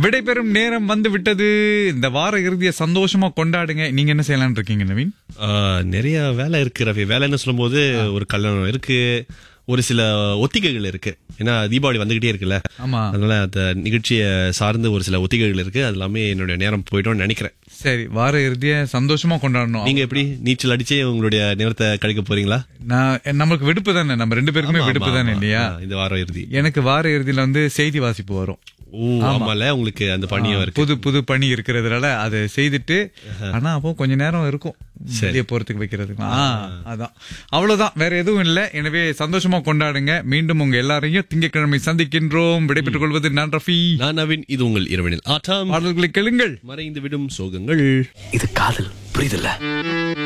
விடைபெறும் நேரம் வந்து விட்டது இந்த வார இறுதியை சந்தோஷமா கொண்டாடுங்க நீங்க என்ன செய்யலாம்னு இருக்கீங்க நவீன் ஆ, நிறைய வேலை இருக்கு ரவி வேலைன்னு சொல்லும்போது ஒரு கல்யாணம் இருக்கு ஒரு சில ஒத்திகைகள் இருக்கு ஏன்னா தீபாவளி வந்துகிட்டே இருக்குல்ல ஆமா அதனால அந்த நிகழ்ச்சியை சார்ந்து ஒரு சில ஒத்திகைகள் இருக்கு அது எல்லாமே என்னுடைய நேரம் போயிட்டோம்னு நினைக்கிறேன் சரி வார இறுதியை சந்தோஷமா கொண்டாடணும் நீங்க எப்படி நீச்சல் அடிச்சே உங்களுடைய நேரத்தை கழிக்க போறீங்களா நான் நமக்கு விடுப்பு தானே நம்ம ரெண்டு பேருக்குமே ஆமா, விடுப்பு ஆமா, தானே ஆமா. இல்லையா ஆ, இந்த வாரம் இறுதி எனக்கு வார இறுதியில வந்து செய்தி வாசிப்பு வரும் ஓ ஆமால உங்களுக்கு அந்த பணியும் இருக்கு புது புது பணி இருக்கிறதுனால அதை செய்துட்டு ஆனா அப்போ கொஞ்ச நேரம் இருக்கும் வெளியே போறதுக்கு வைக்கிறதுக்கு ஆ, அதான் அவ்வளவுதான் வேற எதுவும் இல்ல எனவே சந்தோஷமா கொண்டாடுங்க மீண்டும் உங்க எல்லாரையும் திங்கட்கிழமை சந்திக்கின்றோம் விடைபெற்றுக் கொள்வது நான் ரஃபி நான் நவீன் இது உங்கள் இரவனில் ஆட்டம் பாடல்களை கேளுங்கள் மறைந்து விடும் சோகங்கள் இது காதல் புரியுதுல்ல